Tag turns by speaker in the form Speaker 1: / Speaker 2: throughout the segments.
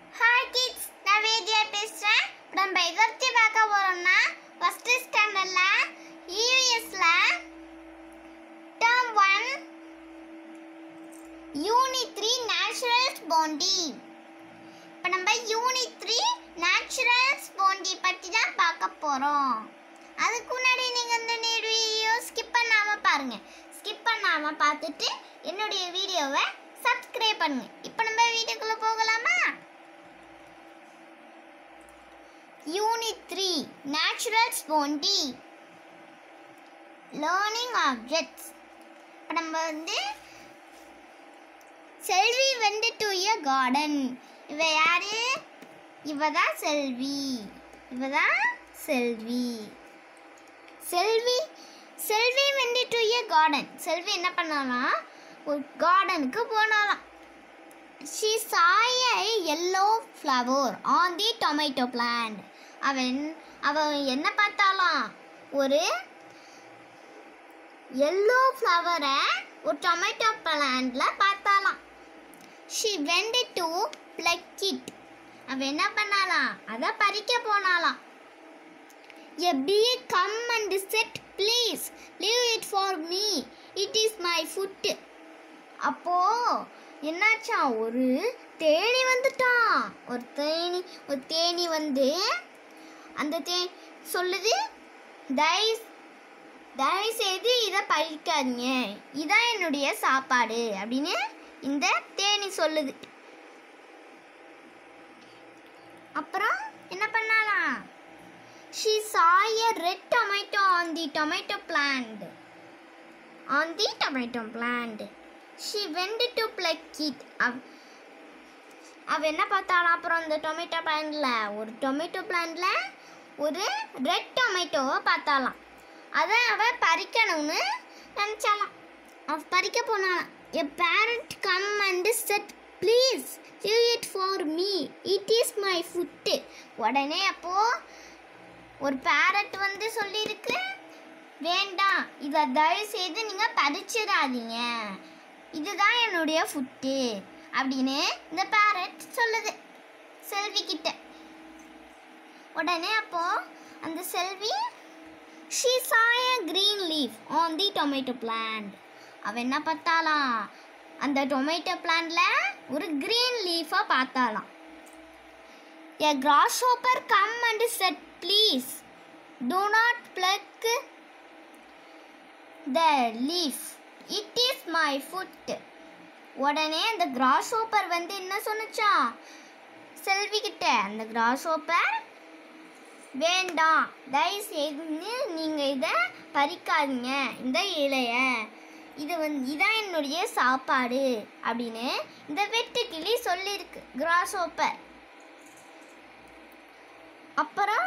Speaker 1: Hi kids நான் வேதியா பேசுகிறேன் நம்ம எதை பார்க்க போகிறோம்னா ஃபஸ்ட்டு ஸ்டாண்டர்டில் இயூஎஸ்ல term one unit three naturals bounty இப்போ நம்ம யூனிட் த்ரீ நேச்சுரல்ஸ் பாண்டி பற்றி தான் பார்க்க போகிறோம் அதுக்கு முன்னாடி நீங்கள் இந்த வீடியோ ஸ்கிப் பண்ணாமல் பாருங்கள் ஸ்கிப் பண்ணாமல் பார்த்துட்டு என்னுடைய வீடியோவை சப்ஸ்கிரைப் பண்ணுங்க இப்போ நம்ம வீடியோக்குள்ளே போகலாமா unit three naturals bounty learning objects இப்போ நம்ம வந்து செல்வி வெண்டு டு எ கார்டன் இவ யாரு இவ தான் செல்வி இவ தான் செல்வி செல்வி செல்வி வெண்டு டு எ கார்டன் செல்வி என்ன பண்ணாலாம் ஒரு கார்டனுக்கு போனாலாம் she saw a yellow flower on the tomato plant அவன் அவன் என்ன பார்த்தாலாம் ஒரு எல்லோ ஃப்ளவரை ஒரு டொமேட்டோ பிளான்ட்ல பார்த்தாலாம் she went to pluck it அவ என்ன பண்ணாலாம் அதை பறிக்க போனாலாம் a bee come and said please leave it for me it is my food அப்போ என்னாச்சா ஒரு தேனி வந்துட்டான் ஒரு தேனி ஒரு தேனி வந்து அந்த தே சொல்லுது தயவு தயவு செய்து இதை பறிக்காதீங்க இதான் என்னுடைய சாப்பாடு அப்படின்னு இந்த தேனி சொல்லுது அப்புறம் என்ன பண்ணலாம் she saw a red tomato on the tomato plant on the tomato plant she went to pluck it அவ என்ன பார்த்தாலும் அப்புறம் அந்த டொமேட்டோ பிளான்ட்ல ஒரு டொமேட்டோ பிளான்ட்ல ஒரு ரெட் டொமேட்டோவை பார்த்தாலாம் அதை அவ பறிக்கணும்னு நினச்சாலாம் அவ பறிக்க போனாலாம் a parrot come and said please leave it for me it is my food உடனே அப்போ ஒரு பேரட் வந்து சொல்லியிருக்கு வேண்டாம் இதை தயவு செய்து நீங்கள் பறிச்சிடாதீங்க இதுதான் என்னுடைய ஃபுட்டு அப்படின்னு இந்த பேரட் சொல்லுது செல்வி கிட்ட உடனே அப்போ அந்த Selvi she saw green leaf on the tomato plant அவ என்ன பார்த்தாலாம் அந்த டொமேட்டோ பிளான்ட்ல ஒரு green லீஃபை பார்த்தாலாம் a grasshopper come and said please do not pluck the leaf it is my food உடனே அந்த கிராஸ்ஹோப்பர் வந்து என்ன சொன்னுச்சா செல்வி கிட்ட அந்த கிராஸ்ஹோப்பர் வேண்டாம் தயவு செய்து நீங்கள் இதை பறிக்காதீங்க இந்த இலைய இது வந்து இதான் என்னுடைய சாப்பாடு அப்படின்னு இந்த வெட்டுக்கிளி சொல்லியிருக்கு கிராஸ்ஹோப்பர் அப்புறம்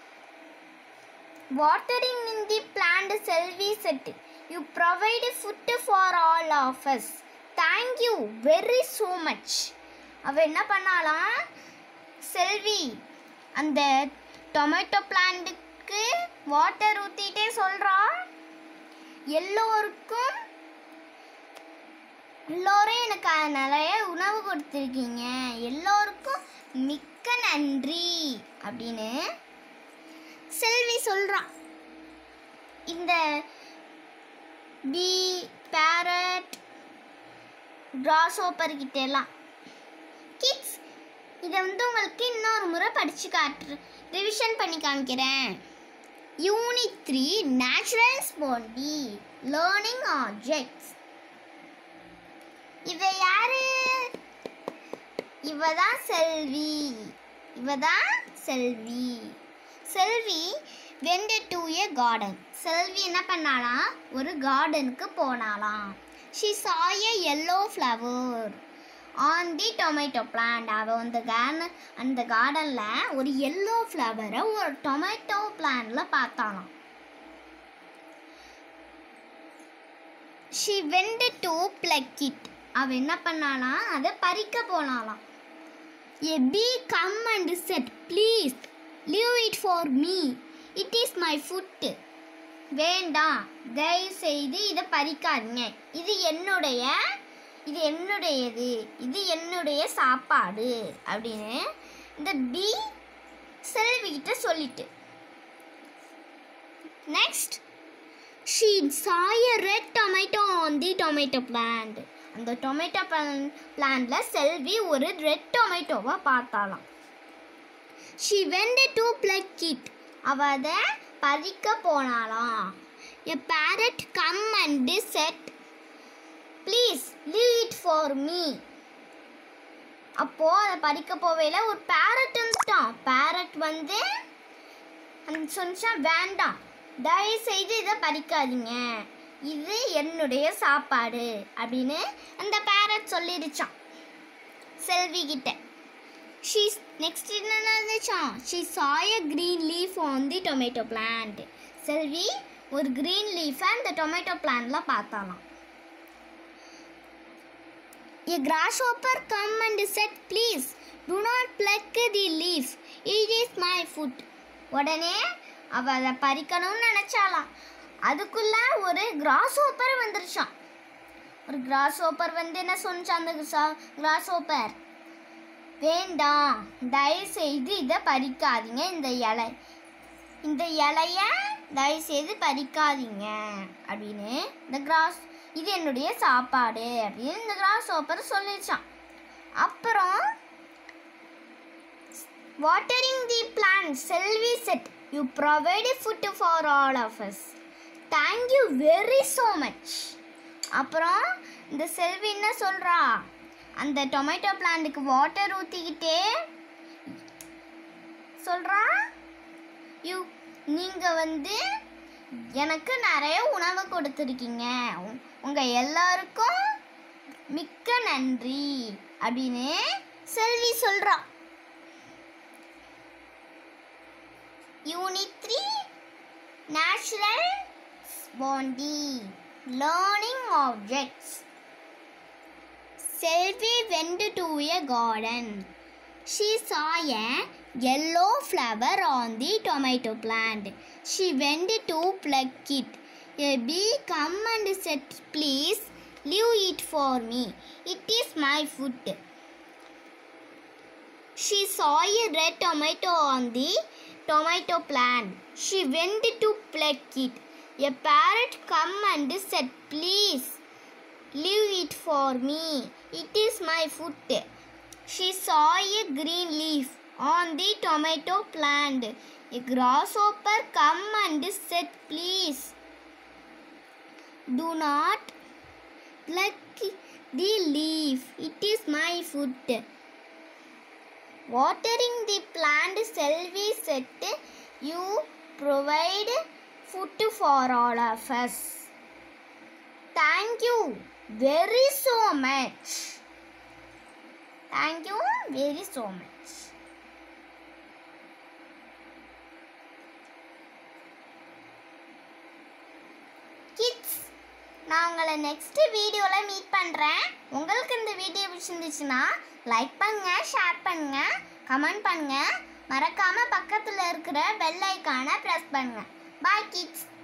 Speaker 1: watering in the plant Selvi said you provide food for all of us thank you very so much அவ என்ன பண்ணாலாம் செல்வி அந்த டொமேட்டோ பிளான்ட்டுக்கு வாட்டர் ஊற்றிட்டே சொல்கிறா எல்லோருக்கும் எல்லோரும் எனக்கு நிறைய உணவு கொடுத்துருக்கீங்க எல்லோருக்கும் மிக்க நன்றி அப்படின்னு செல்வி சொல்கிறான் இந்த பீ பேரட் கிராஸ்ஹோப்பர் கிட்ட எல்லாம் கிட்ஸ் இதை வந்து உங்களுக்கு இன்னொரு முறை படித்து காட்டு ரிவிஷன் பண்ணி காமிக்கிறேன் unit three naturals bounty learning objects இவ யாரு இவ தான் செல்வி இவ தான் Selvi Selvi went to a garden Selvi என்ன பண்ணாலாம் ஒரு கார்டனுக்கு போனாலாம் she saw yellow flower on the tomato plant அவள் அந்த கார்டன் அந்த கார்டனில் ஒரு எல்லோ ஃப்ளவரை ஒரு டொமேட்டோ பிளான்டில் பார்த்தாலாம் she went to pluck it அவள் என்ன பண்ணாலாம் அதை பறிக்க போனாலாம் a bee come and said please leave it for me it is my food வேண்டாம் தயவு செய்து இதை பறிக்காதீங்க இது என்னுடைய இது என்னுடையது இது என்னுடைய சாப்பாடு அப்படின்னு இந்த பி செல்வி கிட்ட சொல்லிட்டு next she saw red tomato on the tomato plant அந்த டொமேட்டோ பிளான்ட்ல செல்வி ஒரு ரெட் டொமேட்டோவை பார்த்தாலாம் she went to pluck it அவ அதை பறிக்க போனாலாம் a parrot come and said please leave it for me அப்போ அதை பறிக்க போவேல ஒரு பேரட் வந்துட்டான் பேரட் வந்து அந்த சொன்னா வேண்டாம் தயவு செய்து இதை பறிக்காதீங்க இது என்னுடைய சாப்பாடு அப்படின்னு அந்த பேரட் சொல்லிடுச்சான் செல்வி கிட்ட ஷீ நெக்ஸ்ட் என்ன நடந்துச்சான் she saw green leaf on the tomato plant Selvi ஒரு க்ரீன் லீஃபை அந்த டொமேட்டோ பிளான்ட்ல பார்த்தாலாம் A grasshopper come and said, Please, do not pluck the leaf. It is my food. உடனே அவ அதை பறிக்கணும்னு நினைச்சாலாம் அதுக்குள்ள ஒரு கிராஸ் ஓப்பர் வந்துருச்சான் ஒரு கிராஸ் ஓப்பர் வந்து என்ன சொன்னிச்சு அந்த கிராஸ் ஓப்பர் வேண்டாம் தயவு செய்து இதை பறிக்காதீங்க இந்த இலை இந்த இலைய தயவு செய்து பறிக்காதீங்க அப்படின்னு இந்த கிராஸ் இது என்னுடைய சாப்பாடு அப்படின்னு இந்த கிராஸ் ஓப்பர் சொல்லிச்சான் அப்புறம் watering the plant Selvi said you provide food for all of us thank you very so much அப்புறம் இந்த செல்வி என்ன சொல்கிறா அந்த டொமேட்டோ பிளான்ட்டுக்கு வாட்டர் ஊற்றிக்கிட்டே சொல்கிறா யூ நீங்கள் வந்து எனக்கு நிறைய உணவு கொடுத்துருக்கீங்க உ- உங்க எல்லாருக்கும் மிக்க நன்றி அப்படின்னு செல்வி சொல்றா unit three natural bounty learning objects Selvi went to a garden. She saw a yellow flower on the tomato plant. She went to pluck it. A bee come and said, Please leave it for me. It is my food. She saw a red tomato on the tomato plant. She went to pluck it. A parrot come and said, Please leave it for me. It is my food. She saw a green leaf on the tomato plant. A grasshopper come and said, Please do not pluck the leaf. It is my food. Watering the plant, Selvi said, You provide food for all of us. Thank you very so much. Thank you very so much. Kids நான் உங்களை next வீடியோவில் meet பண்ணுறேன் உங்களுக்கு இந்த video பிடிச்சிருந்துச்சுன்னா like பண்ணுங்க share பண்ணுங்க comment பண்ணுங்க மறக்காம பக்கத்தில் இருக்கிற பெல் ஐக்கானை ப்ரெஸ் பண்ணுங்க பாய் கிட்ஸ்